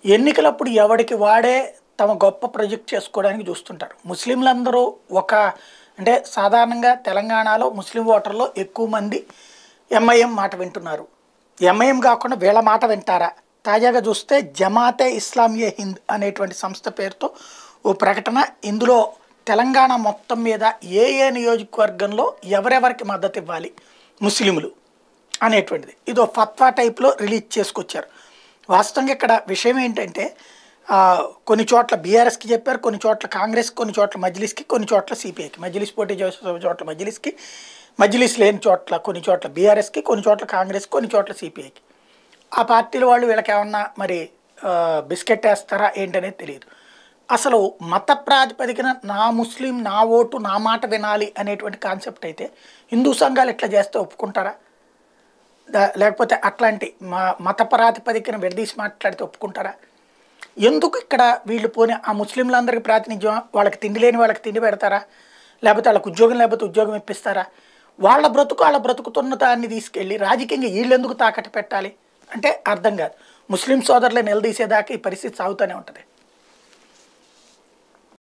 ఎన్నికలప్పుడు ఎవడికి వాడే తమ గొప్ప ప్రొజెక్ట్ చేసుకోవడానికి చూస్తుంటారు ముస్లింలందరూ ఒక అంటే సాధారణంగా తెలంగాణలో ముస్లిం ఓటర్లో ఎక్కువ మంది ఎంఐఎం మాట వింటున్నారు ఎంఐఎం కాకుండా వీళ్ళ మాట వింటారా తాజాగా చూస్తే జమాతే ఇస్లామియే హింద్ అనేటువంటి సంస్థ పేరుతో ఓ ప్రకటన ఇందులో తెలంగాణ మొత్తం మీద ఏ ఏ నియోజకవర్గంలో ఎవరెవరికి మద్దతు ఇవ్వాలి ముస్లింలు అనేటువంటిది ఇదో ఫత్వా టైప్లో రిలీజ్ చేసుకొచ్చారు వాస్తవంగా ఇక్కడ విషయం ఏంటంటే ఆ, కొన్ని చోట్ల బీఆర్ఎస్కి చెప్పారు కొన్ని చోట్ల కాంగ్రెస్ కొన్ని చోట్ల మజ్లిస్కి కొన్ని చోట్ల సిపిఐకి మజ్లిస్ పోటీ చేసే చోట్ల మజ్లిస్కి మజ్లిస్ లేని చోట్ల కొన్ని చోట్ల బీఆర్ఎస్కి కొన్ని చోట్ల కాంగ్రెస్ కొన్ని చోట్ల సిపిఐకి ఆ పార్టీల వాళ్ళు వీళ్ళకి ఏమన్నా మరి ఆ, బిస్కెట్ వేస్తారా ఏంటనేది తెలియదు అసలు మత ప్రాతిపదికన నా ముస్లిం నా ఓటు నా మాట వినాలి అనేటువంటి కాన్సెప్ట్ అయితే హిందూ సంఘాలు ఇట్లా చేస్తే ఒప్పుకుంటారా దా- లేకపోతే అట్లాంటి మా మత ప్రాతిపదికన విడదీసి మాట్లాడితే ఒప్పుకుంటారా ఎందుకు ఇక్కడ వీళ్ళు పోనీ ఆ ముస్లింలందరికీ ప్రాతినిధ్యం వాళ్ళకి తిండి లేని వాళ్ళకి తిండి పెడతారా లేకపోతే వాళ్ళకి ఉద్యోగం లేకపోతే ఉద్యోగం ఇప్పిస్తారా వాళ్ళ బ్రతుకు వాళ్ళ బ్రతుకుతున్న దాన్ని తీసుకెళ్ళి రాజకీయంగా వీళ్ళు ఎందుకు తాకట్టు పెట్టాలి అంటే అర్థం కాదు ముస్లిం సోదరులను నిలదీసేదాకా ఈ పరిస్థితి సాగుతూనే ఉంటుంది